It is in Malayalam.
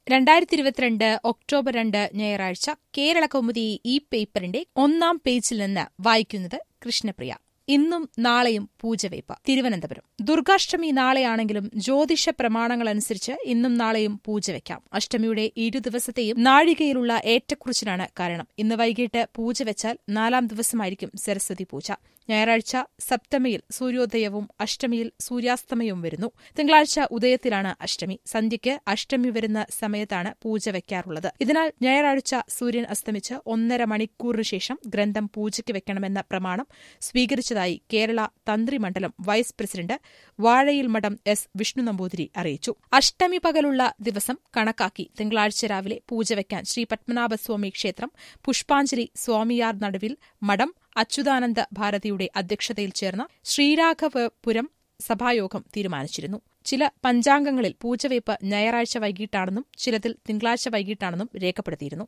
രണ്ടായിരത്തി ഇരുപത്തിരണ്ട് ഒക്ടോബർ രണ്ട് ഞായറാഴ്ച കേരള കൗമുദി ഈ പേപ്പറിന്റെ ഒന്നാം പേജിൽ നിന്ന് വായിക്കുന്നത് കൃഷ്ണപ്രിയ ഇന്നും നാളെയും പൂജവയ്പ് തിരുവനന്തപുരം ദുർഗാഷ്ടമി നാളെയാണെങ്കിലും ജ്യോതിഷ പ്രമാണങ്ങളനുസരിച്ച് ഇന്നും നാളെയും പൂജ വയ്ക്കാം അഷ്ടമിയുടെ ഇരു ദിവസത്തെയും നാഴികയിലുള്ള ഏറ്റക്കുറിച്ചിലാണ് കാരണം ഇന്ന് വൈകിട്ട് പൂജ വെച്ചാൽ നാലാം ദിവസമായിരിക്കും സരസ്വതി പൂജ ഞായറാഴ്ച സപ്തമിയിൽ സൂര്യോദയവും അഷ്ടമിയിൽ സൂര്യാസ്തമയവും വരുന്നു തിങ്കളാഴ്ച ഉദയത്തിലാണ് അഷ്ടമി സന്ധ്യയ്ക്ക് അഷ്ടമി വരുന്ന സമയത്താണ് പൂജ വയ്ക്കാറുള്ളത് ഇതിനാൽ ഞായറാഴ്ച സൂര്യൻ അസ്തമിച്ച് ഒന്നര മണിക്കൂറിന് ശേഷം ഗ്രന്ഥം പൂജയ്ക്ക് വെക്കണമെന്ന പ്രമാണം സ്വീകരിച്ചതായി കേരള തന്ത്രിമണ്ഡലം വൈസ് പ്രസിഡന്റ് വാഴയിൽ മഠം എസ് വിഷ്ണു നമ്പൂതിരി അറിയിച്ചു അഷ്ടമി പകലുള്ള ദിവസം കണക്കാക്കി തിങ്കളാഴ്ച രാവിലെ പൂജ വയ്ക്കാൻ ശ്രീ പത്മനാഭസ്വാമി ക്ഷേത്രം പുഷ്പാഞ്ജലി സ്വാമിയാർ നടുവിൽ മഠം അച്യുതാനന്ദ ഭാരതിയുടെ അധ്യക്ഷതയിൽ ചേർന്ന ശ്രീരാഘവപുരം സഭായോഗം തീരുമാനിച്ചിരുന്നു ചില പഞ്ചാംഗങ്ങളിൽ പൂജവയ്പ് ഞായറാഴ്ച വൈകിട്ടാണെന്നും ചിലതിൽ തിങ്കളാഴ്ച വൈകിട്ടാണെന്നും രേഖപ്പെടുത്തിയിരുന്നു